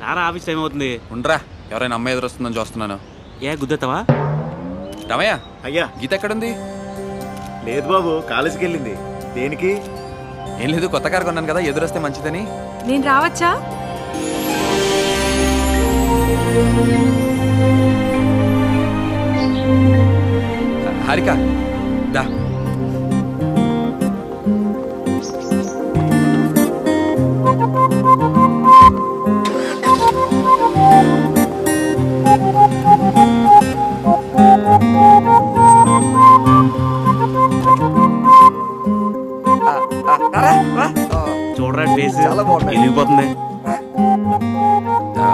రారా office time అవుతుంది ఉండరా ఎవరైనా అమ్మాయి ఎదురొస్తుందని చూస్తున్నాను ఏ గుద్దెత్తవా రమయ్య అయ్యా గీత ఎక్కడుంది లేదు బాబు కాలేజీకి వెళ్ళింది దేనికి ఏం లేదు కొత్త కారు కొన్నాను కదా ఎదురొస్తే మంచిదని నేను రావచ్చా హారిక దా చూడరా ఫేస్ చాలా బాగున్నాయి. వెళ్ళిపోతుంది ఆ,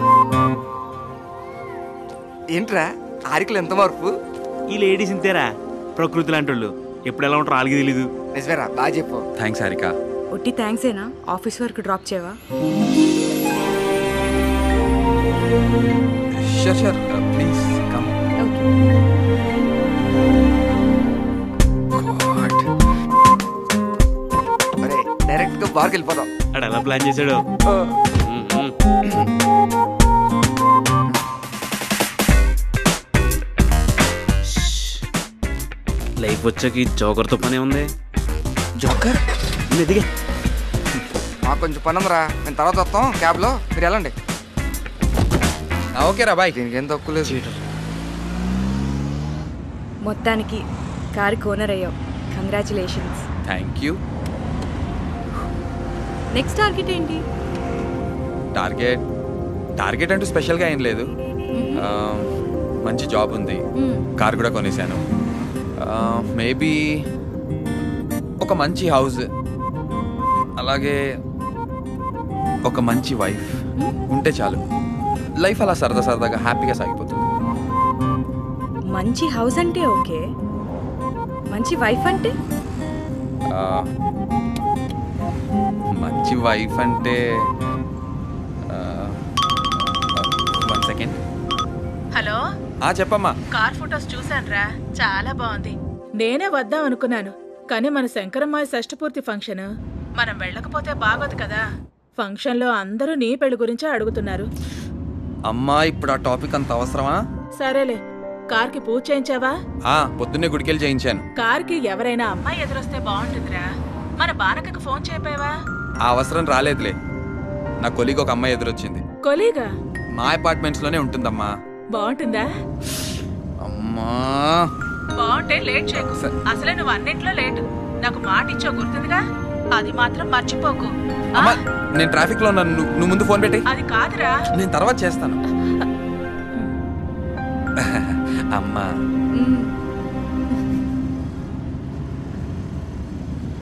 ఏంట్రా ఆరికలు ఎంత మార్పు ఈ లేడీస్ ఇంతేరా ప్రకృతి లాంటి వాళ్ళు ఎప్పుడు ఎలా ఉంటారో వాళ్ళకి తెలీదు నిజమేరా బాగా చెప్పు థ్యాంక్స్ హారిక ఒట్టి థ్యాంక్స్ ఏనా ఆఫీస్ వరకు డ్రాప్ చేయవా షూర్ షూర్ ప్లీజ్ కమ్ అరే డైరెక్ట్ గా బార్కి వెళ్ళిపోదాం అడు ఎలా ప్లాన్ చేశాడు ఆ, ఉమ్, ఉమ్. లైఫ్ వచ్చాక ఈ జోకర్తో పనే ఉంది జోకర్ నువ్వు ఎదిగే మాకు కొంచెం పని ఉందిరా మేము తర్వాత వస్తాం క్యాబ్ లో మీరు వెళ్ళండి ఓకేరా బాయ్ దీనికి ఏం తక్కువ లేదు మొత్తానికి కారు కోనర్ అయ్యావు congratulations thank you next target ఏంటి టార్గెట్ టార్గెట్ అంటూ స్పెషల్గా ఏం లేదు ఆ, మంచి జాబ్ ఉంది మ్మ్. కార్ కూడా కొనేసాను మేబీ ఒక మంచి హౌస్ అలాగే ఒక మంచి వైఫ్ ఉంటే చాలు లైఫ్ అలా సరదా సరదాగా హ్యాపీగా సాగిపోతుంది మంచి హౌస్ అంటే ఓకే మంచి వైఫ్ అంటే ఆ, మంచి వైఫ్ అంటే వన్ సెకండ్ హలో చెప్పమ్మా కార్ ఫొటోస్ చూశానురా చాలా బాగుంది నేనే వద్దాం అనుకున్నాను కానీ మన శంకరమ్మాయి షష్ఠపూర్తి ఫంక్షన్ మనం వెళ్ళకపోతే బాగోదు కదా ఫంక్షన్లో అందరూ నీ పెళ్లి గురించే అడుగుతున్నారు అమ్మా ఇప్పుడు ఆ టాపిక్ అంత అవసరమా సరేలే కార్కి పూజ చేయించావా ఆ పొద్దున్నే గుడికెళ్ళి చేయించాను కార్కి ఎవరైనా అమ్మాయి ఎదురొస్తే బాగుంటుందిరా మన బానకకు ఫోన్ చేయపోయావా ఆ అవసరం రాలేదులే నా కొలికి ఒక అమ్మాయి ఎదురొచ్చింది కొలీగా మా అపార్ట్మెంట్స్ లోనే ఉంటుందమ్మా బాగుంటుందా అమ్మా బాగుంటే లేట్ చేయకు అసలే నువ్వు అన్నింట్లో లేటు నాకు మాట ఇచ్చావు గుర్తుందిగా అది మాత్రం మర్చిపోకు ఆ? అమ్మా నేను ట్రాఫిక్ లో ఉన్నాను నువ్వు నువ్వు ముందు ఫోన్ పెట్టి అది కాదురా నేను తర్వాత చేస్తాను అమ్మా మ్మ్.